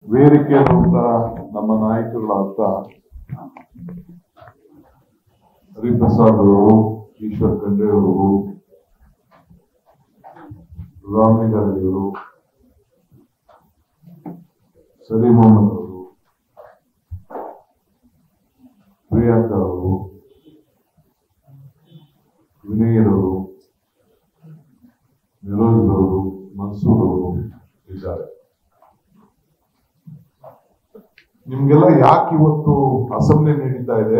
ವೇದಿಕೆ ಅಂತ ನಮ್ಮ ನಾಯಕಗಳಾದ ಹರಿಪ್ರಸಾದ್ ಅವರು ಈಶ್ವರ್ ಖಂಡ್ರೆ ಅವರು ರಾಮಲಿಂಗಾರೆಡ್ಡಿ ಅವರು ಸಲೀಂ ಮೊಹಮ್ಮದ್ ಅವರು ಪ್ರಿಯಾಂಕಾ ಅವರು ವಿನಯರವರು ನಿರೋಜ್ ಅವರು ಮನ್ಸೂರ್ ಅವರು ಇದ್ದಾರೆ ನಿಮ್ಗೆಲ್ಲ ಯಾಕೆ ಇವತ್ತು ಅಸೆಂಬ್ಲಿ ನಡೀತಾ ಇದೆ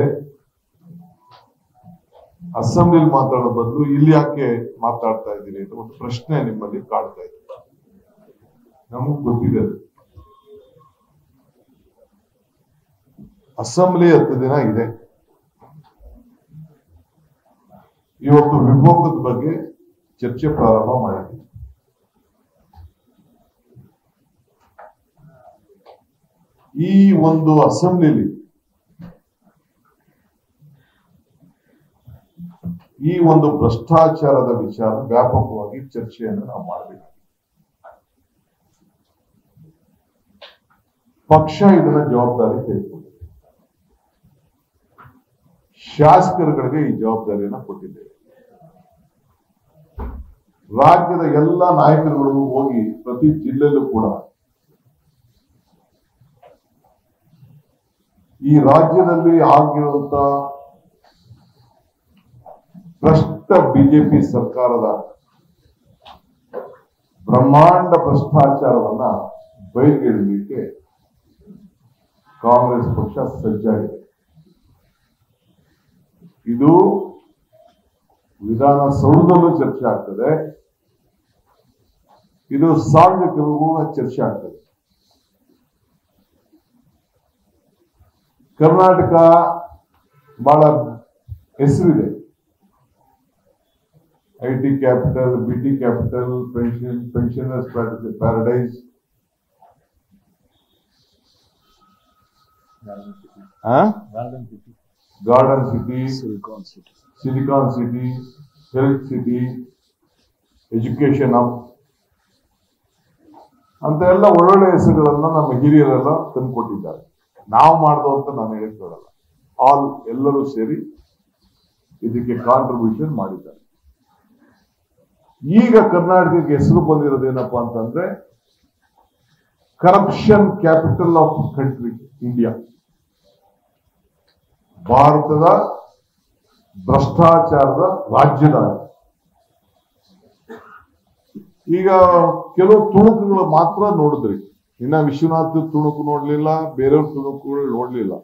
ಅಸೆಂಬ್ಲಿಲಿ ಮಾತಾಡೋ ಬದಲು ಇಲ್ಲಿ ಯಾಕೆ ಮಾತಾಡ್ತಾ ಇದ್ದೀರಿ ಅಂತ ಒಂದು ಪ್ರಶ್ನೆ ನಿಮ್ಮಲ್ಲಿ ಕಾಡ್ತಾ ಇದೆ ನಮಗ್ ಗೊತ್ತಿದೆ ಅದು. ಅಸೆಂಬ್ಲಿ ಹತ್ತು ದಿನ ಇದೆ ಇವತ್ತು ವಿಭೋಗದ ಬಗ್ಗೆ ಚರ್ಚೆ ಪ್ರಾರಂಭ ಮಾಡಿದ್ವಿ ಈ ಒಂದು ಅಸೆಂಬ್ಲಿಲಿ ಈ ಒಂದು ಭ್ರಷ್ಟಾಚಾರದ ವಿಚಾರ ವ್ಯಾಪಕವಾಗಿ ಚರ್ಚೆಯನ್ನು ನಾವು ಮಾಡಬೇಕು ಪಕ್ಷ ಇದನ್ನ ಜವಾಬ್ದಾರಿ ತೆಗೆದುಕೊಂಡಿದೆ ಶಾಸಕರುಗಳಿಗೆ ಈ ಜವಾಬ್ದಾರಿಯನ್ನ ಕೊಟ್ಟಿದ್ದೇವೆ ರಾಜ್ಯದ ಎಲ್ಲ ನಾಯಕರುಗಳು ಹೋಗಿ ಪ್ರತಿ ಜಿಲ್ಲೆಯಲ್ಲೂ ಕೂಡ ಈ ರಾಜ್ಯದಲ್ಲಿ ಆಗಿರುವಂತ ಭ್ರಷ್ಟ ಬಿಜೆಪಿ ಸರ್ಕಾರದ ಬ್ರಹ್ಮಾಂಡ ಭ್ರಷ್ಟಾಚಾರವನ್ನ ಬಯಲಿಗೆಳಲಿಕ್ಕೆ ಕಾಂಗ್ರೆಸ್ ಪಕ್ಷ ಸಜ್ಜಾಗಿದೆ ಇದು ವಿಧಾನಸೌಧದಲ್ಲೂ ಚರ್ಚೆ ಆಗ್ತದೆ ಇದು ಸಾರ್ವಜನಿಕರಿಗೂ ಚರ್ಚೆ ಆಗ್ತದೆ ಕರ್ನಾಟಕ ಬಹಳ ಹೆಸರಿದೆ I T capital B T capital pension pensioners paradise garden city silicon city health city education up ಅಂತ ಎಲ್ಲ ಒಳ್ಳೊಳ್ಳೆ ಹೆಸರುಗಳನ್ನ ನಮ್ಮ ಹಿರಿಯರೆಲ್ಲ ತಂದುಕೊಟ್ಟಿದ್ದಾರೆ ನಾವು ಮಾಡ್ದು ಅಂತ ನಾನು ಹೇಳಕ್ ಹೇಳಲ್ಲ ಆಲ್ ಎಲ್ಲರೂ ಸೇರಿ ಇದಕ್ಕೆ ಕಾಂಟ್ರಿಬ್ಯೂಷನ್ ಮಾಡಿದ್ದಾರೆ ಈಗ ಕರ್ನಾಟಕಕ್ಕೆ ಹೆಸರು ಬಂದಿರೋದೇನಪ್ಪಾ ಅಂತಂದ್ರೆ corruption capital of country India ಭಾರತದ ಭ್ರಷ್ಟಾಚಾರದ ರಾಜಧಾನಿ ಈಗ ಕೆಲವು ತುಣುಕುಗಳು ಮಾತ್ರ ನೋಡಿದ್ರಿ ಇನ್ನ ವಿಶ್ವನಾಥ್ ತುಣುಕು ನೋಡ್ಲಿಲ್ಲ ಬೇರೆಯವ್ರ ತುಣುಕುಗಳು ನೋಡ್ಲಿಲ್ಲ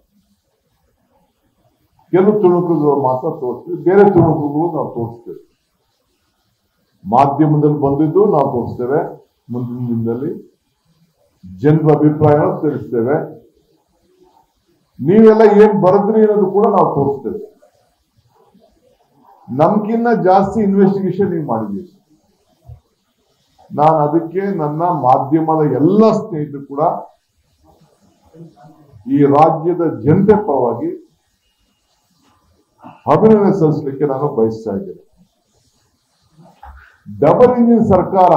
ಕೆಲವು ತುಣುಕುಗಳು ಮಾತ್ರ ತೋರಿಸ್ತೀವಿ ಬೇರೆ ತುಣುಕುಗಳು ನಾವು ತೋರಿಸ್ತೇವೆ ಮಾಧ್ಯಮದಲ್ಲಿ ಬಂದಿದ್ದು ನಾವು ತೋರಿಸ್ತೇವೆ ಮುಂದಿನ ದಿನದಲ್ಲಿ ಜನರ ಅಭಿಪ್ರಾಯ ತಿಳಿಸ್ತೇವೆ ನೀವೆಲ್ಲ ಏನ್ ಬರೆದ್ರಿ ಅನ್ನೋದು ಕೂಡ ನಾವು ತೋರಿಸ್ತೇವೆ ನಮ್ಗಿನ್ನ ಜಾಸ್ತಿ ಇನ್ವೆಸ್ಟಿಗೇಷನ್ ನೀವು ಮಾಡಿದ್ದೀವಿ ನಾನು ಅದಕ್ಕೆ ನನ್ನ ಮಾಧ್ಯಮದ ಎಲ್ಲ ಸ್ನೇಹಿತರು ಕೂಡ ಈ ರಾಜ್ಯದ ಜನತೆ ಪರವಾಗಿ ಅಭಿನಂದನೆ ಸಲ್ಲಿಸಲಿಕ್ಕೆ ನಾನು ಬಯಸ್ತಾ ಇದ್ದೇನೆ ಡಬಲ್ ಇಂಜಿನ್ ಸರ್ಕಾರ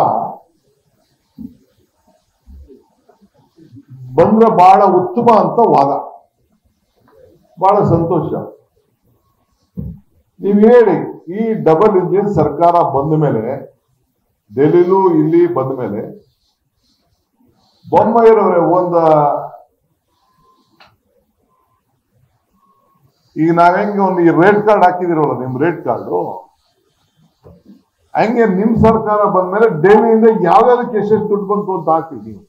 ಬಂದ್ರೆ ಬಹಳ ಉತ್ತಮ ಅಂತ ವಾದ ಬಹಳ ಸಂತೋಷ ನೀವು ಹೇಳಿ ಈ ಡಬಲ್ ಇಂಜಿನ್ ಸರ್ಕಾರ ಬಂದ ಮೇಲೆ ಡೆಲ್ಲಿಲೂ ಇಲ್ಲಿ ಬಂದ ಮೇಲೆ ಬೊಮ್ಮಾಯಿರವ್ರೆ ಒಂದ ಈಗ ನಾವ್ ಹೆಂಗೆ ಒಂದು ಈ ರೇಟ್ ಕಾರ್ಡ್ ಹಾಕಿದಿರಲ್ಲ ನಿಮ್ ರೇಟ್ ಕಾರ್ಡು ಹಂಗೆ ನಿಮ್ ಸರ್ಕಾರ ಬಂದ್ಮೇಲೆ ಡೆಲ್ಲಿಯಿಂದ ಯಾವ್ಯಾವ್ದಕ್ಕೆ ಎಷ್ಟೆಷ್ಟು ದುಡ್ಡು ಬಂತು ಅಂತ ಹಾಕಿ ನೀವು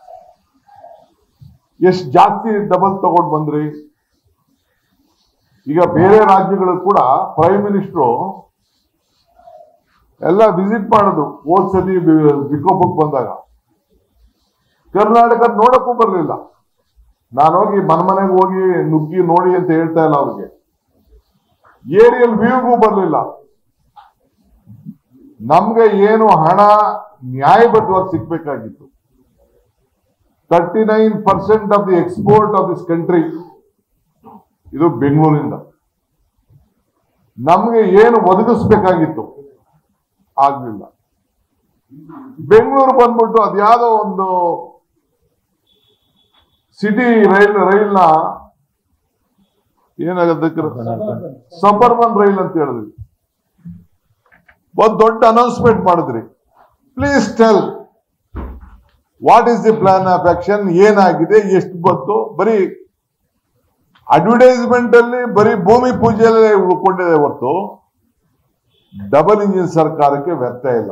ಎಷ್ಟು ಜಾಸ್ತಿ ಡಬಲ್ ತಗೊಂಡ್ ಬಂದ್ರಿ ಈಗ ಬೇರೆ ರಾಜ್ಯಗಳು ಕೂಡ ಪ್ರೈಮ್ ಮಿನಿಸ್ಟ್ರು ಎಲ್ಲ ವಿಸಿಟ್ ಮಾಡೋದು ಹೋದ್ ಸತಿ ವಿ- ವಿಕೋಪಕ್ಕೆ ಬಂದಾಗ ಕರ್ನಾಟಕ ನೋಡಕ್ಕೂ ಬರ್ಲಿಲ್ಲ ನಾನು ಹೋಗಿ ಮನೆ ಮನೆಗೆ ಹೋಗಿ ನುಗ್ಗಿ ನೋಡಿ ಅಂತ ಹೇಳ್ತಾ ಇಲ್ಲ ಅವ್ರಿಗೆ ಏರಿಯಲ್ ವ್ಯೂಗೂ ಬರ್ಲಿಲ್ಲ ನಮ್ಗೆ ಏನು ಹಣ ನ್ಯಾಯಬದ್ಧವಾಗಿ ಸಿಗ್ಬೇಕಾಗಿತ್ತು thirty nine percent of the export of this country ಇದು ಬೆಂಗಳೂರಿಂದ ನಮ್ಗೆ ಏನು ಒದಗಿಸ್ಬೇಕಾಗಿತ್ತು ಆಗ್ಲಿಲ್ಲ ಬೆಂಗಳೂರು ಬಂದ್ಬಿಟ್ಟು ಅದ್ಯಾವುದೋ ಒಂದು ಸಿಟಿ ರೈಲ್ ರೈಲ್ನ ಏನಾಗತ್ತೆ ಸಬರ್ಬನ್ ರೈಲ್ ಅಂತ ಹೇಳಿದ್ರಿ ಒಂದ್ ದೊಡ್ಡ ಅನೌನ್ಸ್ಮೆಂಟ್ ಮಾಡಿದ್ರಿ please tell what is the plan of action ಏನಾಗಿದೆ ಎಷ್ಟು ಬಂತು ಬರೀ ಅಡ್ವರ್ಟೈಸ್ಮೆಂಟ್ ಅಲ್ಲಿ ಬರೀ ಭೂಮಿ ಪೂಜೆಯಲ್ಲೇ ಉಳ್ಕೊಂಡಿದೆ ಹೊರತು ಡಬಲ್ ಇಂಜಿನ್ ಸರ್ಕಾರಕ್ಕೆ ವ್ಯರ್ಥ ಇಲ್ಲ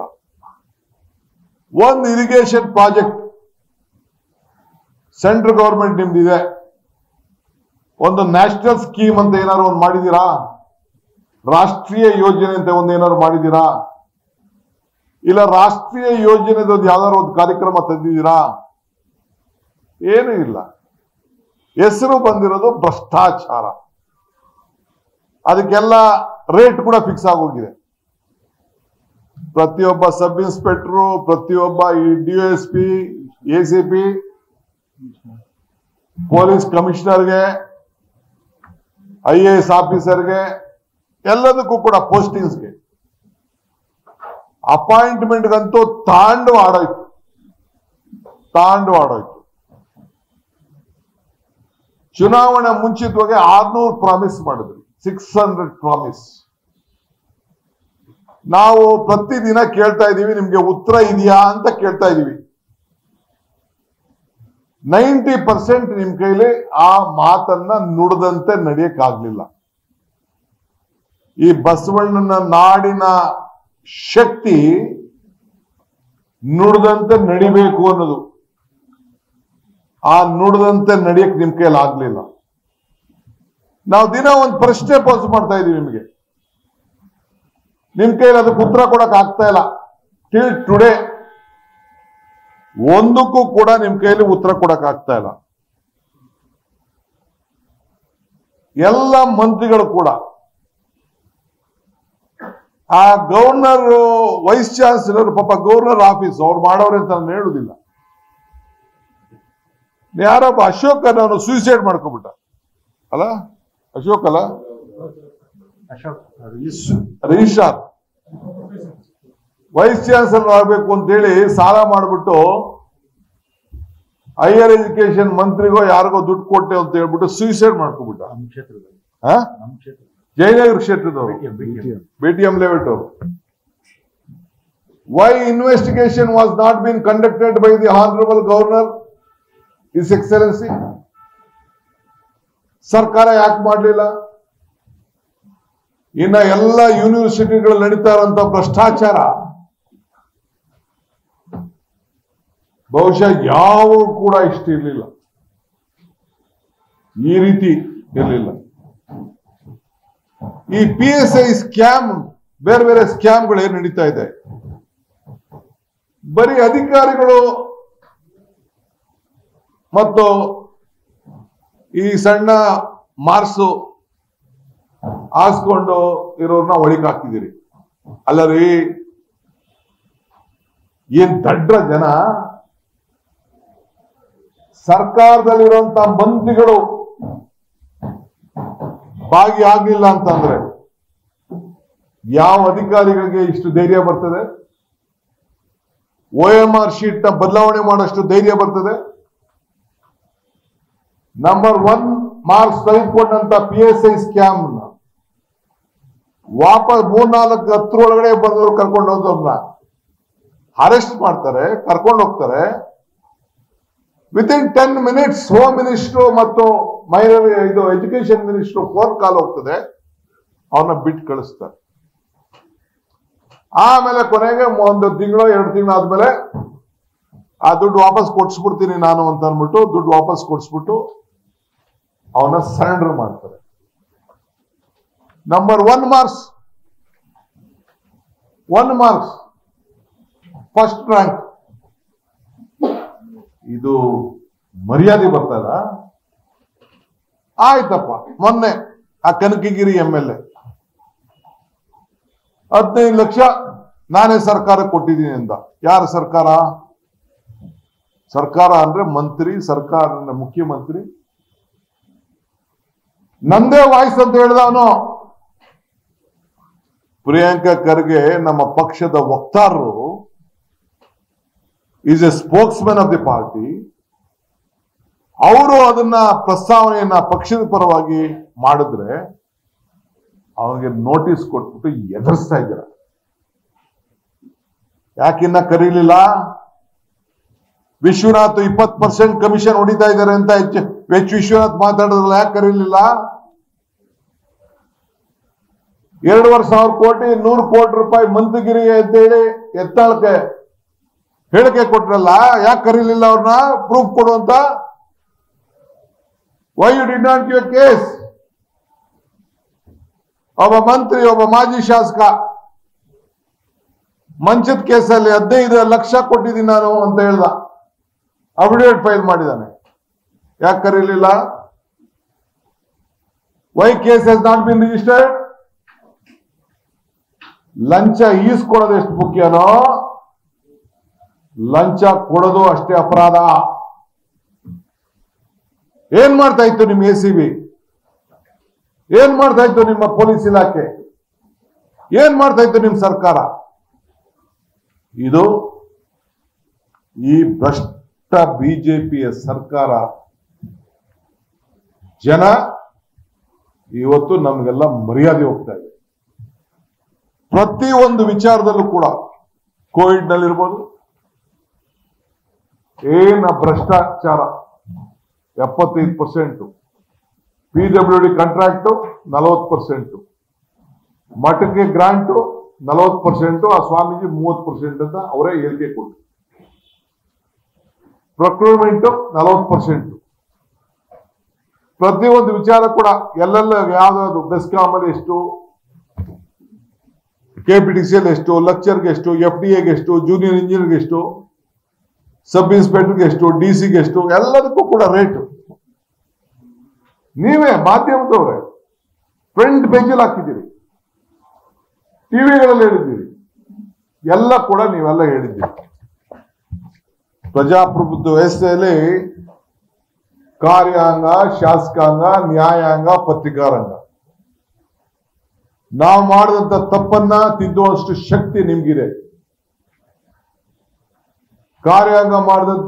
ಒಂದು ಇರಿಗೇಷನ್ ಪ್ರಾಜೆಕ್ಟ್ ಸೆಂಟ್ರಲ್ ಗವರ್ಮೆಂಟ್ ನಿಮ್ದಿದೆ ಒಂದು ನ್ಯಾಷನಲ್ ಸ್ಕೀಮ್ ಅಂತ ಏನಾದ್ರು ಒಂದು ಮಾಡಿದೀರಾ ರಾಷ್ಟ್ರೀಯ ಯೋಜನೆ ಅಂತ ಒಂದು ಏನಾದ್ರು ಮಾಡಿದೀರಾ ಇಲ್ಲ ರಾಷ್ಟ್ರೀಯ ಯೋಜನೆದ ಒಂದು ಯಾವ್ದಾದ್ರು ಒಂದು ಕಾರ್ಯಕ್ರಮ ತಂದಿದ್ದೀರಾ ಏನೂ ಇಲ್ಲ ಹೆಸರು ಬಂದಿರೋದು ಭ್ರಷ್ಟಾಚಾರ ಅದಕ್ಕೆಲ್ಲ ರೇಟ್ ಕೂಡ ಫಿಕ್ಸ್ ಆಗೋಗಿದೆ ಪ್ರತಿಯೊಬ್ಬ ಸಬ್ ಇನ್ಸ್ಪೆಕ್ಟರ್ ಪ್ರತಿಯೊಬ್ಬ ಈ D S P A C P police ಕಮಿಷನರ್ಗೆ ಐ ಎ ಎಸ್ ಆಫೀಸರ್ಗೆ ಎಲ್ಲದಕ್ಕೂ ಕೂಡ ಪೋಸ್ಟಿಂಗ್ಸ್ಗೆ ಅಪಾಯಿಂಟ್ಮೆಂಟ್ಗಂತೂ ತಾಂಡು ಆಡೋಯ್ತು ತಾಂಡು ಆಡೋಯ್ತು ಚುನಾವಣೆ ಮುಂಚಿತವಾಗಿ ಆರ್ನೂರು ಪ್ರಾಮಿಸ್ ಮಾಡಿದ್ರಿ ಸಿಕ್ಸ್ ಹಂಡ್ರೆಡ್ ಪ್ರಾಮಿಸ್ ನಾವು ಪ್ರತಿದಿನ ಕೇಳ್ತಾ ಇದೀವಿ ನಿಮ್ಗೆ ಉತ್ತರ ಇದೆಯಾ ಅಂತ ಕೇಳ್ತಾ ಇದೀವಿ ನೈಂಟಿ ಪರ್ಸೆಂಟ್ ನಿಮ್ ಕೈಲಿ ಆ ಮಾತನ್ನ ನುಡಿದಂತೆ ನಡೆಯಕ್ಕಾಗ್ಲಿಲ್ಲ ಈ ಬಸವಣ್ಣನ ನಾಡಿನ ಶಕ್ತಿ ನುಡಿದಂತೆ ನಡಿಬೇಕು ಅನ್ನೋದು ಆ ನುಡಿದಂತೆ ನಡೆಯಕ್ ನಿಮ್ ಕೈಲಿ ಆಗ್ಲಿಲ್ಲ ನಾವು ದಿನ ಒಂದು ಪ್ರಶ್ನೆ ಪೋಸ್ಟ್ ಮಾಡ್ತಾ ಇದೀವಿ ನಿಮಗೆ ನಿಮ್ ಕೈಲಿ ಅದಕ್ಕೆ ಉತ್ತರ ಕೊಡಕ್ ಆಗ್ತಾ ಇಲ್ಲ ಟಿಲ್ ಟುಡೇ ಒಂದಕ್ಕೂ ಕೂಡ ನಿಮ್ ಕೈಲಿ ಉತ್ತರ ಕೊಡಕ್ ಆಗ್ತಾ ಇಲ್ಲ ಎಲ್ಲ ಮಂತ್ರಿಗಳು ಕೂಡ ಆ ಗವರ್ನರ್ ವೈಸ್ ಚಾನ್ಸಲರ್ ಪಾಪ ಗವರ್ನರ್ ಆಫೀಸ್ ಅವ್ರು ಮಾಡೋರೆ ಅಂತ ನಾನು ಹೇಳುದಿಲ್ಲ ಯಾರೊಬ್ಬ ಅಶೋಕ್ ಅವನು ಸೂಸೈಡ್ ಮಾಡ್ಕೊಬಿಟ್ಟ ಅಲ್ಲ ಅಶೋಕ್ ಅಲ್ಲ ಅಶೋಕ್ ರಿಜಿಸ್ಟ್ರಾರ್ ವೈಸ್ ಚಾನ್ಸಲರ್ ಆಗಬೇಕು ಅಂತೇಳಿ ಸಾಲ ಮಾಡ್ಬಿಟ್ಟು ಹೈಯರ್ ಎಜುಕೇಶನ್ ಮಂತ್ರಿಗೋ ಯಾರಿಗೋ ದುಡ್ಡು ಕೊಟ್ಟೆ ಅಂತ ಹೇಳ್ಬಿಟ್ಟು ಸೂಸೈಡ್ ಮಾಡ್ಕೊಬಿಟ್ಟ ನಮ್ಮ ಕ್ಷೇತ್ರದಲ್ಲಿ ಹಾ ನಮ್ಮ ಕ್ಷೇತ್ರ ಜಯನಗರ ಕ್ಷೇತ್ರದವರು BTM, BTM. ಬಿಟಿಎಂ ಲೆವೆಟ್ ಅವರು why investigation was not been conducted by the honourable governor his excellency ಸರ್ಕಾರ ಯಾಕೆ ಮಾಡಲಿಲ್ಲ ಇನ್ನ ಎಲ್ಲ ಯೂನಿವರ್ಸಿಟಿಗಳು ನಡೀತಾ ಇರುವಂತ ಭ್ರಷ್ಟಾಚಾರ ಬಹುಶಃ ಯಾವ ಕೂಡ ಇಷ್ಟ ಇರಲಿಲ್ಲ ಈ ರೀತಿ ಇರಲಿಲ್ಲ ಈ ಪಿ ಎಸ್ ಐ ಸ್ಕ್ಯಾಮ್ ಬೇರೆ ಬೇರೆ ಸ್ಕ್ಯಾಮ್ಗಳು ಏನ್ ನಡೀತಾ ಇದೆ ಬರೀ ಅಧಿಕಾರಿಗಳು ಮತ್ತು ಈ ಸಣ್ಣ ಮಾರ್ಸು ಹಾಸ್ಕೊಂಡು ಇರೋರ್ನ ಒಳಗೆ ಹಾಕಿದಿರಿ ಅಲ್ಲ ರೀ ಏನ್ ದಡ್ರ ಜನ ಸರ್ಕಾರದಲ್ಲಿರುವಂತ ಮಂತ್ರಿಗಳು ಭಾಗಿಯಾಗ್ಲಿಲ್ಲ ಅಂತಂದ್ರೆ ಯಾವ ಅಧಿಕಾರಿಗಳಿಗೆ ಇಷ್ಟು ಧೈರ್ಯ ಬರ್ತದೆ ಓ ಎಂ ಆರ್ ಶೀಟ್ ನ ಬದಲಾವಣೆ ಮಾಡೋಷ್ಟು ಧೈರ್ಯ ಬರ್ತದೆ ನಂಬರ್ ಒನ್ ಮಾರ್ಕ್ಸ್ ತೆಗೆದುಕೊಂಡಂತ ಪಿ ಎಸ್ ಐ ಸ್ಕ್ಯಾಮ್ ವಾಪಸ್ ಮೂರ್ನಾಲ್ಕು ಹತ್ರ ಒಳಗಡೆ ಬಂದವರು ಕರ್ಕೊಂಡು ಹೋದವ್ರನ್ನ ಅರೆಸ್ಟ್ ಮಾಡ್ತಾರೆ ಕರ್ಕೊಂಡು ಹೋಗ್ತಾರೆ within ten minutes home minister ಮತ್ತು ಮೈನರ್ ಇದು ಎಜುಕೇಶನ್ ಮಿನಿಸ್ಟ್ರು ಫೋನ್ ಕಾಲ್ ಹೋಗ್ತದೆ ಅವ್ರನ್ನ ಬಿಟ್ಟು ಕಳಿಸ್ತಾರೆ ಆಮೇಲೆ ಕೊನೆಗೆ ಒಂದು ತಿಂಗಳು ಎರಡು ತಿಂಗಳು ಆದ್ಮೇಲೆ ಆ ದುಡ್ಡು ವಾಪಸ್ ಕೊಡ್ಸ್ಬಿಡ್ತೀನಿ ನಾನು ಅಂತ ಅಂದ್ಬಿಟ್ಟು ದುಡ್ಡು ವಾಪಸ್ ಕೊಡ್ಸ್ಬಿಟ್ಟು ಅವನ ಸರೆಂಡರ್ ಮಾಡ್ತಾರೆ number one marks one marks first rank ಇದು ಮರ್ಯಾದೆ ಬರ್ತದ ಆಯ್ತಪ್ಪ ಮೊನ್ನೆ ಆ ಕನಕಗಿರಿ ಎಂ ಎಲ್ ಎ ಹದಿನೈದು ಲಕ್ಷ ನಾನೇ ಸರ್ಕಾರಕ್ಕೆ ಕೊಟ್ಟಿದ್ದೀನಿ ಅಂತ ಯಾರ ಸರ್ಕಾರ ಸರ್ಕಾರ ಅಂದ್ರೆ ಮಂತ್ರಿ ಸರ್ಕಾರ ಮುಖ್ಯಮಂತ್ರಿ ನಂದೇ ವಾಯ್ಸ್ ಅಂತ ಹೇಳ್ದವನು ಪ್ರಿಯಾಂಕಾ ಖರ್ಗೆ ನಮ್ಮ ಪಕ್ಷದ ವಕ್ತಾರರು is a spokesman of the party ಅವರು ಅದನ್ನ ಪ್ರಸ್ತಾವನೆಯನ್ನ ಪಕ್ಷದ ಪರವಾಗಿ ಮಾಡಿದ್ರೆ ಅವನಿಗೆ ನೋಟಿಸ್ ಕೊಟ್ಬಿಟ್ಟು ಎದುರಿಸ್ತಾ ಇದ್ದೀರ ಯಾಕಿನ್ನ ಕರೀಲಿಲ್ಲ ವಿಶ್ವನಾಥ್ ಇಪ್ಪತ್ ಪರ್ಸೆಂಟ್ ಕಮಿಷನ್ ಹೊಡಿತಾ ಇದ್ದಾರೆ ಅಂತ ಎಚ್ ಎಚ್ ವಿಶ್ವನಾಥ್ ಮಾತಾಡಿದ್ರಲ್ಲ ಯಾಕೆ ಕರೀಲಿಲ್ಲ ಎರಡೂವರೆ ಸಾವಿರ ಕೋಟಿ ನೂರು ಕೋಟಿ ರೂಪಾಯಿ ಮಂತ್ರಿಗಿರಿ ಅಂತೇಳಿ ಎತ್ತಾಳಕ್ಕೆ ಹೇಳಿಕೆ ಕೊಟ್ರಲ್ಲ ಯಾಕೆ ಕರೀಲಿಲ್ಲ ಅವ್ರನ್ನ ಪ್ರೂಫ್ ಕೊಡು ಅಂತ why you did not give case ಒಬ್ಬ ಮಂತ್ರಿ ಒಬ್ಬ ಮಾಜಿ ಶಾಸಕ ಮಂಚದ ಕೇಸಲ್ಲಿ ಹದಿನೈದು ಲಕ್ಷ ಕೊಟ್ಟಿದ್ದೀನಿ ನಾನು ಅಂತ ಹೇಳ್ದ ಅಫಿಡೇವಿಟ್ ಫೈಲ್ ಮಾಡಿದ್ದಾನೆ ಯಾಕೆ ಕರೀಲಿಲ್ಲ why case has not been registered ಲಂಚ ಈಸ್ಕೊಡೋದು ಎಷ್ಟು ಮುಖ್ಯನೋ ಲಂಚ ಕೊಡೋದು ಅಷ್ಟೇ ಅಪರಾಧ ಏನ್ ಮಾಡ್ತಾ ಇತ್ತು ನಿಮ್ಮ ಎ ಸಿ ಬಿ ಏನ್ ಮಾಡ್ತಾ ಇತ್ತು ನಿಮ್ಮ ಪೊಲೀಸ್ ಇಲಾಖೆ ಏನ್ ಮಾಡ್ತಾ ಇತ್ತು ನಿಮ್ಮ ಸರ್ಕಾರ ಇದು ಈ ಭ್ರಷ್ಟ ಬಿಜೆಪಿಯ ಸರ್ಕಾರ ಜನ ಇವತ್ತು ನಮಗೆಲ್ಲ ಮರ್ಯಾದೆ ಹೋಗ್ತಾ ಇದೆ ಪ್ರತಿ ಒಂದು ವಿಚಾರದಲ್ಲೂ ಕೂಡ ಕೋವಿಡ್ ನಲ್ಲಿರ್ಬೋದು ಏನ ಭ್ರಷ್ಟಾಚಾರ ಎಪ್ಪತ್ತೈದು percent P W D contract ನಲವತ್ತು ಪರ್ಸೆಂಟ್ ಮಠಕ್ಕೆ ಗ್ರಾಂಟು ನಲವತ್ತು ಪರ್ಸೆಂಟ್ ಆ ಸ್ವಾಮೀಜಿ ಮೂವತ್ತು ಪರ್ಸೆಂಟ್ ಅಂತ ಅವರೇ ಹೇಳಿಕೆ ಕೊಟ್ಟರು ಪ್ರೊಕ್ಯೂರ್ಮೆಂಟ್ ನಲವತ್ತು ಪರ್ಸೆಂಟ್ ಪ್ರತಿಯೊಂದು ವಿಚಾರ ಕೂಡ ಎಲ್ಲೆಲ್ಲ ಯಾವ್ದಾದ್ರು ಬೆಸ್ಕಾಮಲ್ಲಿ ಎಷ್ಟು ಕೆಪಿಟಿಸಿಎಲ್ ಎಷ್ಟು ಲೆಕ್ಚರ್ಗೆ ಎಷ್ಟು ಎಫ್ ಡಿ ಎಗೆ ಎಷ್ಟು ಜೂನಿಯರ್ ಇಂಜಿನಿಯರ್ಗೆ ಎಷ್ಟು ಸಬ್ ಇನ್ಸ್ಪೆಕ್ಟರ್ಗೆ ಎಷ್ಟು ಡಿ ಸಿಗೆ ಎಷ್ಟು ಎಲ್ಲದಕ್ಕೂ ಕೂಡ ರೇಟ್ ನೀವೇ ಮಾಧ್ಯಮದವ್ರೆ ಫ್ರಂಟ್ ಪೇಜಲ್ಲಿ ಹಾಕಿದ್ದೀರಿ ಟಿವಿಗಳಲ್ಲಿ ಹೇಳಿದ್ದೀರಿ ಎಲ್ಲ ಕೂಡ ನೀವೆಲ್ಲ ಹೇಳಿದ್ದೀರಿ ಪ್ರಜಾಪ್ರಭುತ್ವ ವ್ಯವಸ್ಥೆಯಲ್ಲಿ ಕಾರ್ಯಾಂಗ ಶಾಸಕಾಂಗ ನ್ಯಾಯಾಂಗ ಪತ್ರಿಕಾರಂಗ ನಾವು ಮಾಡಿದಂತ ತಪ್ಪನ್ನ ತಿದ್ದುವಷ್ಟು ಶಕ್ತಿ ನಿಮ್ಗಿದೆ ಕಾರ್ಯಾಂಗ ಮಾಡಿದಂತ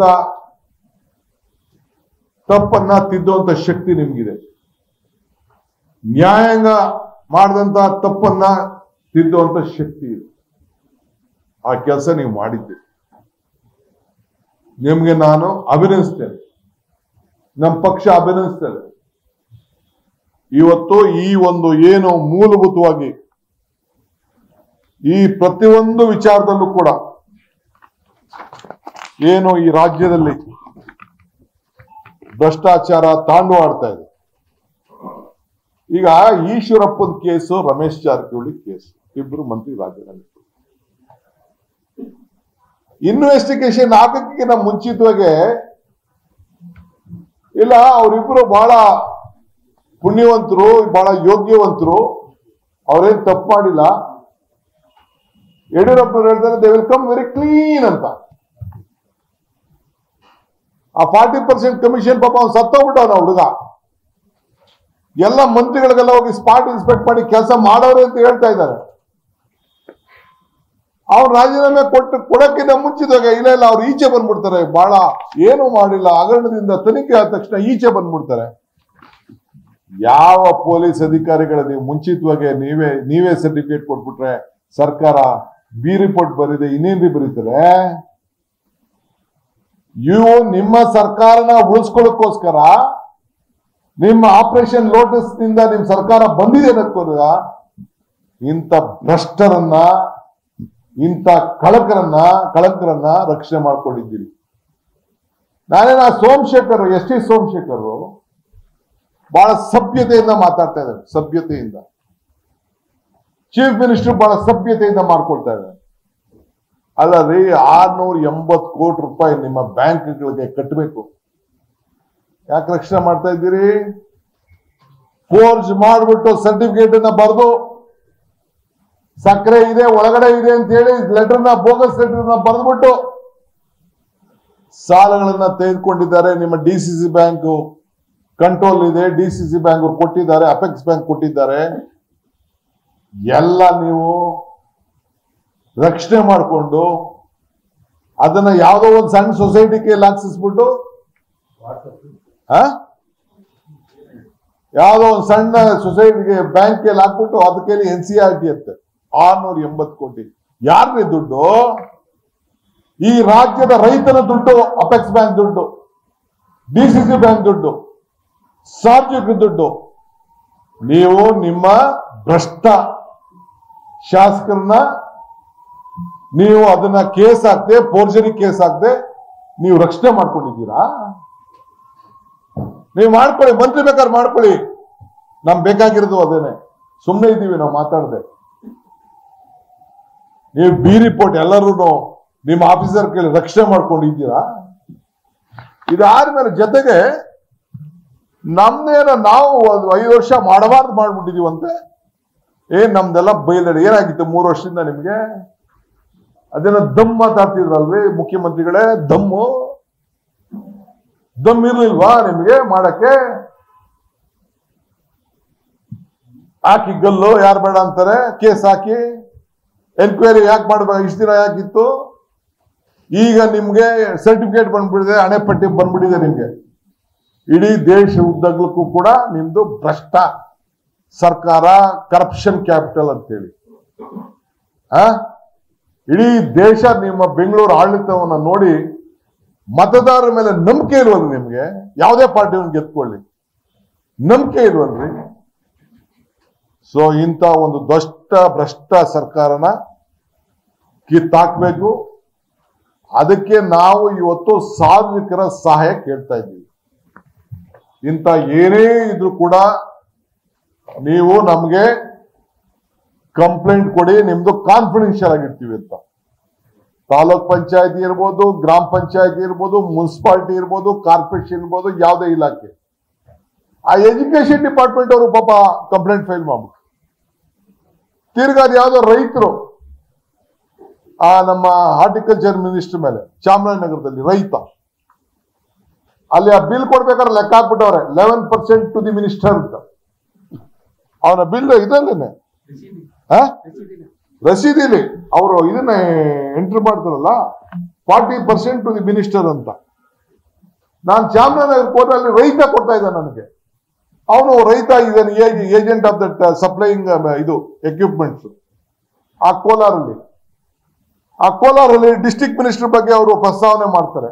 ತಪ್ಪನ್ನ ತಿದ್ದುವಂತ ಶಕ್ತಿ ನಿಮ್ಗಿದೆ ನ್ಯಾಯಾಂಗ ಮಾಡಿದಂತ ತಪ್ಪನ್ನ ತಿದ್ದುವಂತ ಶಕ್ತಿ ಇದೆ ಆ ಕೆಲಸ ನೀವು ಮಾಡಿದ್ದೀರಿ ನಿಮ್ಗೆ ನಾನು ಅಭಿನಂದಿಸ್ತೇನೆ ನಮ್ಮ ಪಕ್ಷ ಅಭಿನಂದಿಸ್ತೇನೆ ಇವತ್ತು ಈ ಒಂದು ಏನು ಮೂಲಭೂತವಾಗಿ ಈ ಪ್ರತಿಯೊಂದು ವಿಚಾರದಲ್ಲೂ ಕೂಡ ಏನು ಈ ರಾಜ್ಯದಲ್ಲಿ ಭ್ರಷ್ಟಾಚಾರ ತಾಂಡವಾಡ್ತಾ ಇದೆ ಈಗ ಈಶ್ವರಪ್ಪನ ಕೇಸು ರಮೇಶ್ ಜಾರಕಿಹೊಳಿ ಕೇಸು ಇಬ್ರು ಮಂತ್ರಿ ರಾಜೀನಾಮೆ ಇನ್ವೆಸ್ಟಿಗೇಷನ್ ಆಗಕ್ಕಿಂತ ಮುಂಚಿತವಾಗಿ ಇಲ್ಲ ಅವರಿಬ್ರು ಬಹಳ ಪುಣ್ಯವಂತರು ಬಹಳ ಯೋಗ್ಯವಂತರು ಅವ್ರೇನ್ ತಪ್ಪು ಮಾಡಿಲ್ಲ ಯಡಿಯೂರಪ್ಪನವ್ರು ಹೇಳ್ತಾರೆ they will come very clean ಅಂತ ಆ ಫಾರ್ಟಿ ಪರ್ಸೆಂಟ್ ಕಮಿಷನ್ ಪಾಪ ಅವ್ನು ಸತ್ತೋಗ್ಬಿಟ್ಟವನ ಹುಡುಗ ಎಲ್ಲ ಮಂತ್ರಿಗಳಿಗೆಲ್ಲ ಹೋಗಿ ಸ್ಪಾಟ್ ಇನ್ಸ್ಪೆಕ್ಟ್ ಮಾಡಿ ಕೆಲಸ ಮಾಡೋರು ಅಂತ ಹೇಳ್ತಾ ಇದ್ದಾರೆ ಅವ್ರು ರಾಜೀನಾಮೆ ಕೊಟ್ಟು ಕೊಡಕ್ಕಿಂತ ಮುಂಚಿದಾಗ ಇಲ್ಲ ಇಲ್ಲ ಅವ್ರು ಈಚೆ ಬಂದ್ಬಿಡ್ತಾರೆ ಬಹಳ ಏನು ಮಾಡಿಲ್ಲ ಹಗರಣದಿಂದ ತನಿಖೆ ಆದ ತಕ್ಷಣ ಈಚೆ ಬಂದ್ಬಿಡ್ತಾರೆ ಯಾವ ಪೊಲೀಸ್ ಅಧಿಕಾರಿಗಳ ನೀವು ಮುಂಚಿತವಾಗಿ ನೀವೇ ನೀವೇ ಸರ್ಟಿಫಿಕೇಟ್ ಕೊಟ್ಬಿಟ್ರೆ ಸರ್ಕಾರ ಬಿ ರಿಪೋರ್ಟ್ ಬರೀದೆ ಇನ್ನೇನ್ರಿ ಬರೀತಾರೆ ಇವು ನಿಮ್ಮ ಸರ್ಕಾರನ ಉಳಿಸ್ಕೊಳ್ಳೋಕ್ಕೋಸ್ಕರ ನಿಮ್ಮ ಆಪರೇಷನ್ ಲೋಟಸ್ ನಿಂದ ನಿಮ್ ಸರ್ಕಾರ ಬಂದಿದೆ ಅನ್ನೋದಕ್ಕೋಸ್ಕರ ಇಂಥ ಭ್ರಷ್ಟರನ್ನ ಇಂಥ ಕಳಕರನ್ನ ಕಳಂಕರನ್ನ ರಕ್ಷಣೆ ಮಾಡ್ಕೊಂಡಿದ್ದೀರಿ ನಾನೇನ ಸೋಮಶೇಖರ್ ಎಸ್ ಟಿ ಸೋಮಶೇಖರ್ ಬಹಳ ಸಭ್ಯತೆಯಿಂದ ಮಾತಾಡ್ತಾ ಇದ್ದಾರೆ ಸಭ್ಯತೆಯಿಂದ ಚೀಫ್ ಮಿನಿಸ್ಟರ್ ಬಹಳ ಸಭ್ಯತೆಯಿಂದ ಮಾಡ್ಕೊಳ್ತಾ ಇದ್ದಾರೆ ಅಲ್ಲ ರೀ ಆರ್ನೂರ ಎಂಬತ್ತು ಕೋಟಿ ರೂಪಾಯಿ ನಿಮ್ಮ ಬ್ಯಾಂಕ್ಗಳಿಗೆ ಕಟ್ಟಬೇಕು ಯಾಕೆ ರಕ್ಷಣೆ ಮಾಡ್ತಾ ಇದ್ದೀರಿ ಫೋರ್ಜ್ ಮಾಡ್ಬಿಟ್ಟು ಸರ್ಟಿಫಿಕೇಟ್ ಅನ್ನ ಬರೆದು ಸಕ್ಕರೆ ಇದೆ ಒಳಗಡೆ ಇದೆ ಅಂತ ಹೇಳಿ ಲೆಟರ್ನ ಬೋಗಸ್ ಲೆಟರ್ನ ಬರೆದ್ಬಿಟ್ಟು ಸಾಲಗಳನ್ನ ತೆಗೆದುಕೊಂಡಿದ್ದಾರೆ ನಿಮ್ಮ D C C bank control ಇದೆ ಡಿ ಸಿ ಸಿ ಬ್ಯಾಂಕ್ ಅವ್ರು ಕೊಟ್ಟಿದ್ದಾರೆ ಅಪೆಕ್ಸ್ ಬ್ಯಾಂಕ್ ಕೊಟ್ಟಿದ್ದಾರೆ ಎಲ್ಲ ನೀವು ರಕ್ಷಣೆ ಮಾಡಿಕೊಂಡು ಅದನ್ನ ಯಾವುದೋ ಒಂದು ಸಣ್ಣ ಸೊಸೈಟಿ ಕೈಯಲ್ಲಿ ಹಾಕ್ಸಿಸ್ಬಿಟ್ಟು ಆ ಯಾವುದೋ ಒಂದು ಸಣ್ಣ ಸೊಸೈಟಿಗೆ ಬ್ಯಾಂಕಲ್ಲಿ ಹಾಕ್ಬಿಟ್ಟು ಅದಕ್ಕೆ ಎನ್ ಸಿ ಆರ್ ಟಿ ಅಂತೆ ಆರ್ನೂರ ಎಂಬತ್ತು ಕೋಟಿ ಯಾರ್ರಿ ದುಡ್ಡು ಈ ರಾಜ್ಯದ ರೈತರ ದುಡ್ಡು ಅಪೆಕ್ಸ್ ಬ್ಯಾಂಕ್ ದುಡ್ಡು ಡಿ ಸಿ ಸಿ ಬ್ಯಾಂಕ್ ದುಡ್ಡು ಸಾರ್ವಜನಿಕ ದುಡ್ಡು ನೀವು ನಿಮ್ಮ ಭ್ರಷ್ಟ ಶಾಸಕರನ್ನ ನೀವು ಅದನ್ನ ಕೇಸ್ ಹಾಕ್ದೆ ಫೋರ್ಜರಿ ಕೇಸ್ ಹಾಕ್ದೆ ನೀವು ರಕ್ಷಣೆ ಮಾಡ್ಕೊಂಡಿದ್ದೀರಾ ನೀವು ಮಾಡ್ಕೊಳ್ಳಿ ಮಂತ್ರಿ ಬೇಕಾದ್ರೆ ಮಾಡ್ಕೊಳ್ಳಿ ನಮ್ ಬೇಕಾಗಿರೋದು ಅದೇನೆ ಸುಮ್ಮನೆ ಇದ್ದೀವಿ ನಾವು ಮಾತಾಡದೆ ನೀವು ಬಿ ರಿಪೋರ್ಟ್ ಎಲ್ಲರೂ ನಿಮ್ಮ ಆಫೀಸರ್ ಕೇಳಿ ರಕ್ಷಣೆ ಮಾಡ್ಕೊಂಡಿದ್ದೀರಾ ಇದಾದ್ಮೇಲೆ ಜೊತೆಗೆ ನಮ್ದೇನ ನಾವು ಒಂದು ಐದು ವರ್ಷ ಮಾಡಬಾರ್ದು ಮಾಡ್ಬಿಟ್ಟಿದೀವಂತೆ ಏನ್ ನಮ್ದೆಲ್ಲ ಬೈದಡಿ ಏನಾಗಿತ್ತು ಮೂರು ವರ್ಷದಿಂದ ನಿಮ್ಗೆ ಅದೇನೋ ದಮ್ ಮಾತಾಡ್ತಿದ್ರಲ್ವೇ ಮುಖ್ಯಮಂತ್ರಿಗಳೇ ದಮ್ಮು ದಮ್ ಇರ್ಲಿಲ್ವಾ ನಿಮ್ಗೆ ಮಾಡಕ್ಕೆ ಹಾಕಿ ಗಲ್ಲು ಯಾರು ಬೇಡ ಅಂತಾರೆ ಕೇಸ್ ಹಾಕಿ ಎನ್ಕ್ವೈರಿ ಯಾಕೆ ಮಾಡ್ಬೇಕು ಇಷ್ಟು ದಿನ ಯಾಕಿತ್ತು ಈಗ ನಿಮ್ಗೆ ಸರ್ಟಿಫಿಕೇಟ್ ಬಂದ್ಬಿಟ್ಟಿದೆ ಹಣೆ ಪಟ್ಟಿ ಬಂದ್ಬಿಟ್ಟಿದೆ ನಿಮ್ಗೆ ಇಡೀ ದೇಶ ಉದ್ದಗ್ಲಕ್ಕೂ ಕೂಡ ನಿಮ್ದು ಭ್ರಷ್ಟ ಸರ್ಕಾರ ಕರಪ್ಷನ್ ಕ್ಯಾಪಿಟಲ್ ಅಂತೇಳಿ ಆ ಇಡೀ ದೇಶ ನಿಮ್ಮ ಬೆಂಗಳೂರು ಆಡಳಿತವನ್ನ ನೋಡಿ ಮತದಾರರ ಮೇಲೆ ನಂಬಿಕೆ ಇಲ್ವಲ್ರಿ ನಿಮ್ಗೆ ಯಾವುದೇ ಪಾರ್ಟಿಯನ್ನು ಗೆದ್ಕೊಳ್ಳಿ ನಂಬಿಕೆ ಇಲ್ವಲ್ರಿ ಸೊ ಇಂಥ ಒಂದು ದೊಷ್ಟ ಭ್ರಷ್ಟ ಸರ್ಕಾರನ ಕಿತ್ತಾಕ್ಬೇಕು ಅದಕ್ಕೆ ನಾವು ಇವತ್ತು ಸಾರ್ವಜನಿಕರ ಸಹಾಯ ಕೇಳ್ತಾ ಇದ್ದೀವಿ ಇಂಥ ಏನೇ ಇದ್ರೂ ಕೂಡ ನೀವು ನಮಗೆ ಕಂಪ್ಲೇಂಟ್ ಕೊಡಿ ನಿಮ್ದು ಕಾನ್ಫಿಡೆನ್ಷಿಯಲ್ ಆಗಿರ್ತೀವಿ ಅಂತ ತಾಲೂಕ್ ಪಂಚಾಯತಿ ಇರ್ಬೋದು ಗ್ರಾಮ ಪಂಚಾಯತಿ ಇರ್ಬೋದು ಮುನ್ಸಿಪಾಲಿಟಿ ಇರ್ಬೋದು ಕಾರ್ಪೊರೇಷನ್ ಇರ್ಬೋದು ಯಾವುದೇ ಇಲಾಖೆ ಆ ಎಜುಕೇಶನ್ ಡಿಪಾರ್ಟ್ಮೆಂಟ್ ಅವರು ಪಾಪ ಕಂಪ್ಲೇಂಟ್ ಫೈಲ್ ಮಾಡ್ಬಿಟ್ಟು ತಿರ್ಗಾ ಅದು ಯಾವ್ದೋ ರೈತರು ಆ ನಮ್ಮ ಹಾರ್ಟಿಕಲ್ಚರ್ ಮಿನಿಸ್ಟರ್ ಮೇಲೆ ಚಾಮರಾಜನಗರದಲ್ಲಿ ರೈತ ಅಲ್ಲಿ ಆ ಬಿಲ್ ಕೊಡ್ಬೇಕಾದ್ರೆ ಲೆಕ್ಕ ಹಾಕ್ಬಿಟ್ಟವ್ರೆ eleven percent to the minister ಅಂತ ಅವನ ಬಿಲ್ ಇದಲ್ಲೇನೆ ಆ ರಸೀದಿಲಿ ಅವರು ಇದನ್ನ ಎಂಟ್ರಿ ಮಾಡ್ತಾರಲ್ಲ forty percent to the minister ಅಂತ ನಾನು ಚಾಮರಾಜನಗರ ಕೋರ್ಟಲ್ಲಿ ರೈತ ಕೊಡ್ತಾ ಇದ್ದ ನನಗೆ ಅವನು ರೈತ ಇದ್ದಾನೆ ಏಜೆಂಟ್ ಆಫ್ ದಟ್ ಸಪ್ಲೈಯಿಂಗ್ ಇದು ಎಕ್ವಿಪ್ಮೆಂಟ್ಸ್ ಆ ಕೋಲಾರಲ್ಲಿ ಆ ಕೋಲಾರಲ್ಲಿ ಡಿಸ್ಟ್ರಿಕ್ಟ್ ಮಿನಿಸ್ಟರ್ ಬಗ್ಗೆ ಅವರು ಪ್ರಸ್ತಾವನೆ ಮಾಡ್ತಾರೆ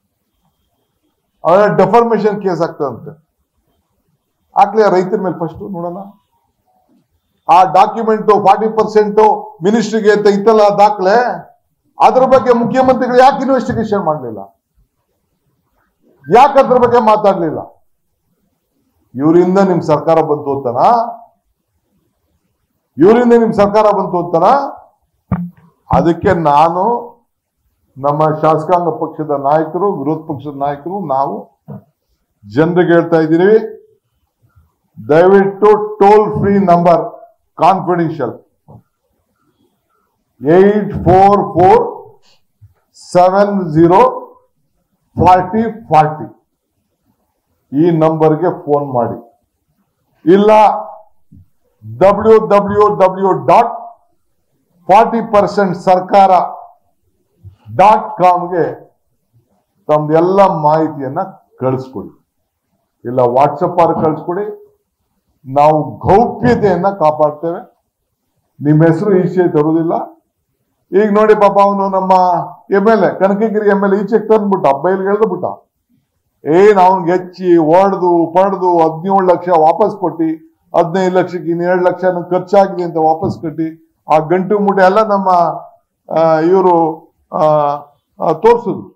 ಅವರ ಡೆಫರ್ಮೇಶನ್ ಕೇಸ್ ಆಗ್ತದಂತೆ ಹಾಕ್ಲಿ ಆ ರೈತರ ಮೇಲೆ ಫಸ್ಟ್ ನೋಡೋಣ ಆ ಡಾಕ್ಯುಮೆಂಟ್ ಫಾರ್ಟಿ ಪರ್ಸೆಂಟ್ ಮಿನಿಸ್ಟ್ರಿಗೆ ಅಂತ ಇತ್ತಲ್ಲ ಆ ದಾಖಲೆ ಅದ್ರ ಬಗ್ಗೆ ಮುಖ್ಯಮಂತ್ರಿಗಳು ಯಾಕೆ ಇನ್ವೆಸ್ಟಿಗೇಷನ್ ಮಾಡಲಿಲ್ಲ ಯಾಕೆ ಅದ್ರ ಬಗ್ಗೆ ಮಾತಾಡ್ಲಿಲ್ಲ ಇವರಿಂದ ನಿಮ್ ಸರ್ಕಾರ ಬಂತು ಅಂತಾನ ಇವರಿಂದ ನಿಮ್ ಸರ್ಕಾರ ಬಂತು ಅಂತಾನ ಅದಕ್ಕೆ ನಾನು ನಮ್ಮ ಶಾಸಕಾಂಗ ಪಕ್ಷದ ನಾಯಕರು ವಿರೋಧ ಪಕ್ಷದ ನಾಯಕರು ನಾವು ಜನರಿಗೆ ಹೇಳ್ತಾ ಇದ್ದೀವಿ ದಯವಿಟ್ಟು toll free number confidential eight four four seven zero forty forty ಈ ನಂಬರ್ಗೆ ಫೋನ್ ಮಾಡಿ ಇಲ್ಲ W W W dot forty percent ಸರ್ಕಾರ ಡಾಟ್ ಕಾಮ್ಗೆ ತಮ್ದೆಲ್ಲ ಮಾಹಿತಿಯನ್ನ ಕಳಿಸ್ಕೊಡಿ ಇಲ್ಲ ವಾಟ್ಸಪ್ ಆರ್ ಕಳಿಸ್ಕೊಡಿ ನಾವು ಗೌಪ್ಯತೆಯನ್ನ ಕಾಪಾಡ್ತೇವೆ ನಿಮ್ಮ ಹೆಸರು ಈಚೆ ತರುವುದಿಲ್ಲ ಈಗ ನೋಡಿ ಪಾಪ ಅವನು ನಮ್ಮ M L A Kanakagiri M L A ಈಚೆಗೆ ತಂದ್ಬಿಟ್ಟ ಬೈಲ್ಗೆ ಎಳ್ದು ಬಿಟ್ಟ ಏನ್ ಅವನ್ಗೆ ಹೆಚ್ಚಿ ಹೊಡೆದು ಪಡೆದು ಹದಿನೇಳು ಲಕ್ಷ ವಾಪಸ್ ಕೊಟ್ಟು ಹದಿನೈದು ಲಕ್ಷಕ್ಕೆ ಇನ್ನೆರಡು ಲಕ್ಷ ಖರ್ಚಾಗಿದೆ ಅಂತ ವಾಪಸ್ ಕಟ್ಟಿ ಆ ಗಂಟು ಮೂಟೆ ಎಲ್ಲ ನಮ್ಮ ಇವರು ತೋರ್ಸಿದ್ರು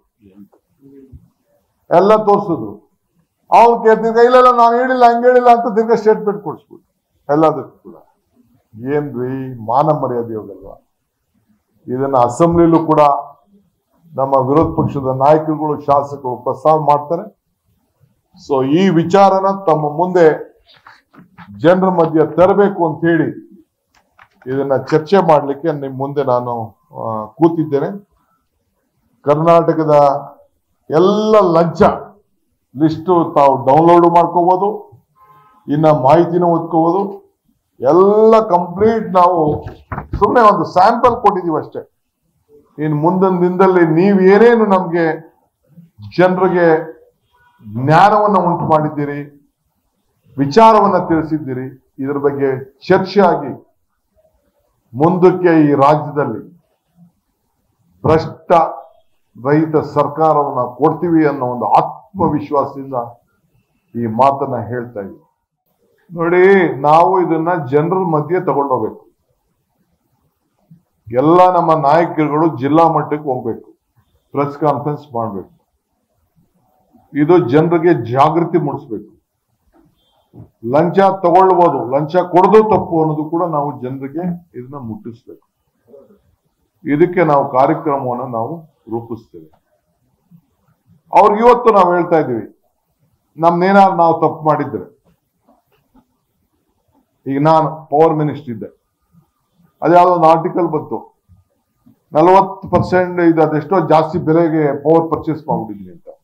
ಎಲ್ಲ ತೋರ್ಸಿದ್ರು ಅವ್ನು ಕೇಳ್ತಿದ್ದ ಇಲ್ಲ ಇಲ್ಲ ನಾನು ಹೇಳಿಲ್ಲ ಹಂಗೆ ಹೇಳಿಲ್ಲ ಅಂತ ತಿರ್ಗಾ ಸ್ಟೇಟ್ಮೆಂಟ್ ಕೊಡಿಸ್ಬಿಟ್ಟು ಎಲ್ಲದಕ್ಕೂ ಕೂಡ ಏನ್ರಿ ಮಾನ ಮರ್ಯಾದೆ ಹೋಗಲ್ವಾ ಇದನ್ನ ಅಸೆಂಬ್ಲಿಲೂ ಕೂಡ ನಮ್ಮ ವಿರೋಧ ಪಕ್ಷದ ನಾಯಕರುಗಳು ಶಾಸಕರು ಪ್ರಸ್ತಾವ ಮಾಡ್ತಾರೆ ಸೊ ಈ ವಿಚಾರನ ತಮ್ಮ ಮುಂದೆ ಜನರ ಮಧ್ಯೆ ತರಬೇಕು ಅಂತ ಹೇಳಿ ಇದನ್ನ ಚರ್ಚೆ ಮಾಡಲಿಕ್ಕೆ ನಿಮ್ ಮುಂದೆ ನಾನು ಆ, ಕೂತಿದ್ದೇನೆ ಕರ್ನಾಟಕದ ಎಲ್ಲ ಲಂಚ ಲಿಸ್ಟು ತಾವು ಡೌನ್ಲೋಡ್ ಮಾಡ್ಕೋಬಹುದು ಇನ್ನ ಮಾಹಿತಿನೂ ಓದ್ಕೋಬಹುದು ಎಲ್ಲ ಕಂಪ್ಲೀಟ್ ನಾವು ಸುಮ್ಮನೆ ಒಂದು ಸ್ಯಾಂಪಲ್ ಕೊಟ್ಟಿದೀವಿ ಅಷ್ಟೇ ಇನ್ನು ಮುಂದಿನ ದಿನದಲ್ಲಿ ನೀವು ಏನೇನು ನಮ್ಗೆ ಜನರಿಗೆ ಜ್ಞಾನವನ್ನ ಉಂಟು ಮಾಡಿದ್ದೀರಿ ವಿಚಾರವನ್ನ ತಿಳಿಸಿದ್ದೀರಿ ಇದರ ಬಗ್ಗೆ ಚರ್ಚೆ ಆಗಿ ಮುಂದಕ್ಕೆ ಈ ರಾಜ್ಯದಲ್ಲಿ ಭ್ರಷ್ಟ ರಹಿತ ಸರ್ಕಾರವನ್ನ ಕೊಡ್ತೀವಿ ಅನ್ನೋ ಒಂದು ಆತ್ಮವಿಶ್ವಾಸದಿಂದ ಈ ಮಾತನ್ನ ಹೇಳ್ತಾ ಇದ್ದೀವಿ ನೋಡಿ ನಾವು ಇದನ್ನ ಜನರ ಮಧ್ಯೆ ತಗೊಂಡೋಗ್ಬೇಕು ಎಲ್ಲ ನಮ್ಮ ನಾಯಕರುಗಳು ಜಿಲ್ಲಾ ಮಟ್ಟಕ್ಕೆ ಹೋಗ್ಬೇಕು ಪ್ರೆಸ್ ಕಾನ್ಫರೆನ್ಸ್ ಮಾಡಬೇಕು ಇದು ಜನರಿಗೆ ಜಾಗೃತಿ ಮೂಡಿಸ್ಬೇಕು ಲಂಚ ತಗೊಳ್ಬೋದು ಲಂಚ ಕೊಡೋದು ತಪ್ಪು ಅನ್ನೋದು ಕೂಡ ನಾವು ಜನರಿಗೆ ಇದನ್ನ ಮುಟ್ಟಿಸ್ಬೇಕು ಇದಕ್ಕೆ ನಾವು ಕಾರ್ಯಕ್ರಮವನ್ನು ನಾವು ರೂಪಿಸ್ತೇವೆ ಅವ್ರಿಗೆ ಇವತ್ತು ನಾವು ಹೇಳ್ತಾ ಇದ್ದೀವಿ ನಮ್ನೇನಾದ್ರು ನಾವು ತಪ್ಪು ಮಾಡಿದ್ರೆ ಈಗ ನಾನು ಪವರ್ ಮಿನಿಸ್ಟರ್ ಇದ್ದೆ ಅದ್ಯಾವುದೋ ಒಂದು ಆರ್ಟಿಕಲ್ ಬಂತು ನಲವತ್ತು ಪರ್ಸೆಂಟ್ ಇದು ಅದೆಷ್ಟೋ ಜಾಸ್ತಿ ಬೆಲೆಗೆ ಪವರ್ ಪರ್ಚೇಸ್ ಮಾಡ್ಬಿಟ್ಟಿದ್ದೀನಿ ಅಂತ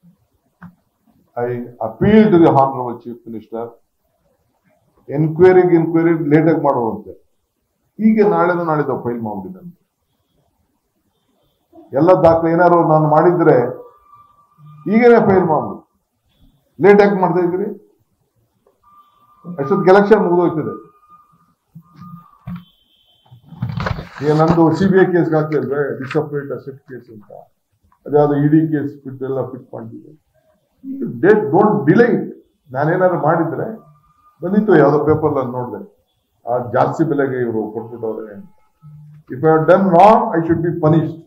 I appeal to the honourable chief minister ಎನ್ಕ್ವೈರಿಗೆ ಇನ್ಕ್ವೈರಿ ಲೇಟಾಗಿ ಮಾಡುವಂತೆ ಹೀಗೆ ನಾಳೆದು ನಾಳೆದು ಫೈಲ್ ಮಾಡ್ಬಿಟ್ಟಿದ್ದಾನೆ ಎಲ್ಲ ದಾಖಲೆ ಏನಾದ್ರು ನಾನು ಮಾಡಿದ್ರೆ ಈಗೇನೆ ಫೈಲ್ ಮಾಡ್ಬಿಡು ಲೇಟ್ ಯಾಕೆ ಮಾಡ್ತಾ ಇದ್ದೀರಿ ಅಷ್ಟೊತ್ತಿಗೆ ಎಲೆಕ್ಷನ್ ಮುಗಿದೋಗ್ತದೆ ಈಗ ನಂದು ಸಿ ಬಿ ಐ ಕೇಸ್ ಹಾಕ್ತಿಲ್ವೇ ಡಿಸಪ್ರೇಟ್ ಅಸೆಟ್ ಕೇಸ್ ಅಂತ ಅದ್ಯಾವುದೋ ಇಡಿ ಕೇಸ್ ಫಿಟ್ ಎಲ್ಲ ಫಿಟ್ ಮಾಡಿದ್ವಿ ಡೇಟ್ ಡೋಂಟ್ ಡಿಲೇ ಇಟ್ ನಾನೇನಾದ್ರು ಮಾಡಿದ್ರೆ ಬಂದಿತ್ತು ಯಾವುದೋ ಪೇಪರ್ ನಾನು ನೋಡಿದೆ ಆ ಜಾಸ್ತಿ ಬೆಲೆಗೆ ಇವರು ಕೊಟ್ಬಿಟ್ಟವ್ರೆ ಅಂತ if I done wrong I should be punished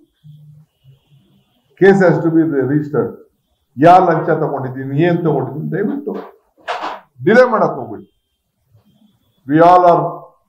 case has to be registered ಯಾ ಲಂಚ ತಗೊಂಡಿದ್ದೀನಿ ಏನ್ ತಗೊಂಡಿದ್ದೀನಿ ದಯವಿಟ್ಟು ಡಿಲೇ ಮಾಡಕ್ ಹೋಗ್ಬಿಡಿ we all are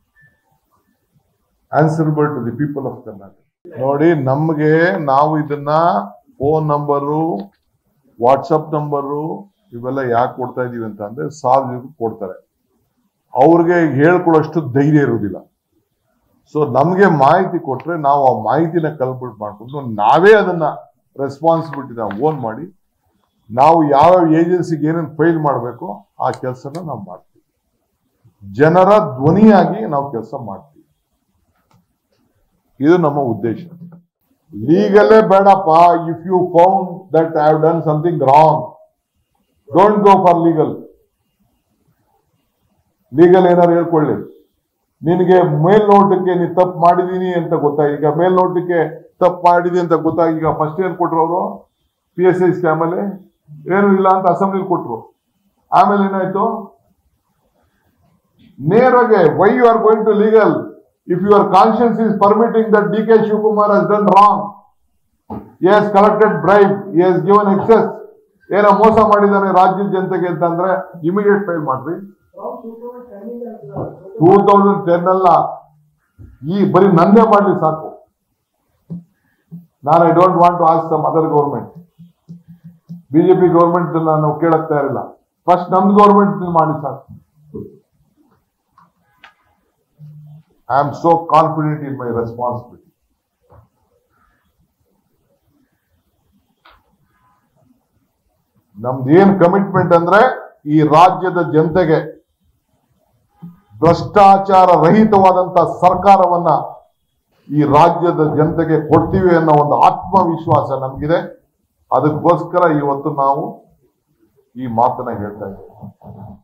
answerable to the people of Karnataka ನೋಡಿ ನಮ್ಗೆ ನಾವು ಇದನ್ನ ಫೋನ್ ನಂಬರು ವಾಟ್ಸಪ್ ನಂಬರು ಇವೆಲ್ಲ ಯಾಕೆ ಕೊಡ್ತಾ ಇದೀವಿ ಅಂತ ಅಂದ್ರೆ ಸಾರ್ವಜನಿಕರು ಕೊಡ್ತಾರೆ ಅವ್ರಿಗೆ ಹೇಳ್ಕೊಳ್ಳೋಷ್ಟು ಧೈರ್ಯ ಇರುವುದಿಲ್ಲ ಸೊ ನಮ್ಗೆ ಮಾಹಿತಿ ಕೊಟ್ರೆ ನಾವು ಆ ಮಾಹಿತಿನ ಕಲ್ಪಿಟ್ ಮಾಡ್ಕೊಂಡು ನಾವೇ ಅದನ್ನ ರೆಸ್ಪಾನ್ಸಿಬಿಲಿಟಿ ನಾವು ಓನ್ ಮಾಡಿ ನಾವು ಯಾವ ಏಜೆನ್ಸಿಗೆ ಏನೇನು ಫೈಲ್ ಮಾಡಬೇಕು ಆ ಕೆಲಸನ ನಾವು ಮಾಡ್ತೀವಿ ಜನರ ಧ್ವನಿಯಾಗಿ ನಾವು ಕೆಲಸ ಮಾಡ್ತೀವಿ ಇದು ನಮ್ಮ ಉದ್ದೇಶ ಲೀಗಲ್ಲೇ ಬೇಡಪ್ಪ if you found that I have done something wrong don't go for legal legal ಏನಾರು ಹೇಳ್ಕೊಳ್ಳಿ ನಿನಗೆ ಮೇಲ್ನೋಟಕ್ಕೆ ನೀ ತಪ್ಪು ಮಾಡಿದೀನಿ ಅಂತ ಗೊತ್ತಾಗಿ ಈಗ ಮೇಲ್ನೋಟಕ್ಕೆ ತಪ್ಪು ಮಾಡಿದೀನಿ ಅಂತ ಗೊತ್ತಾಗಿ ಈಗ ಫಸ್ಟ್ ಏನ್ ಕೊಟ್ರು ಅವರು ಪಿ ಎಸ್ ಐ ಸ್ಕ್ಯಾಮಲ್ಲಿ ಏನು ಇಲ್ಲ ಅಂತ ಅಸೆಂಬ್ಲಿ ಕೊಟ್ರು ಆಮೇಲೆ ಏನಾಯ್ತು ನೇರವಾಗಿ why you are going to legal if your conscience is permitting that D K Shivakumar has done wrong he has collected bribe he has given excess ಏನೋ ಮೋಸ ಮಾಡಿದ್ದಾನೆ ರಾಜ್ಯದ ಜನತೆಗೆ ಅಂತಂದ್ರೆ ಇಮಿಡಿಯೇಟ್ ಫೈಲ್ ಮಾಡ್ರಿ ಟೂ ತೌಸಂಡ್ ಟೆನ್ ಅಲ್ಲ ಈ ಬರೀ ನಂದೇ ಮಾಡ್ಲಿ ಸಾಕು ನಾನು I don't want to ask some other government BJP government ನಾನು ಕೇಳಕ್ ತಯಾರಿಲ್ಲ ಫಸ್ಟ್ ನಮ್ದು ಗೌರ್ಮೆಂಟ್ ಮಾಡಿ ಸಾಕು I am so confident in my responsibility ನಮ್ದು ಏನ್ ಕಮಿಟ್ಮೆಂಟ್ ಅಂದ್ರೆ ಈ ರಾಜ್ಯದ ಜನತೆಗೆ ಭ್ರಷ್ಟಾಚಾರ ರಹಿತವಾದಂತ ಸರ್ಕಾರವನ್ನ ಈ ರಾಜ್ಯದ ಜನತೆಗೆ ಕೊಡ್ತೀವಿ ಅನ್ನೋ ಒಂದು ಆತ್ಮವಿಶ್ವಾಸ ನಮಗಿದೆ ಅದಕ್ಕೋಸ್ಕರ ಇವತ್ತು ನಾವು ಈ ಮಾತನ್ನ ಹೇಳ್ತಾ ಇದ್ದೀವಿ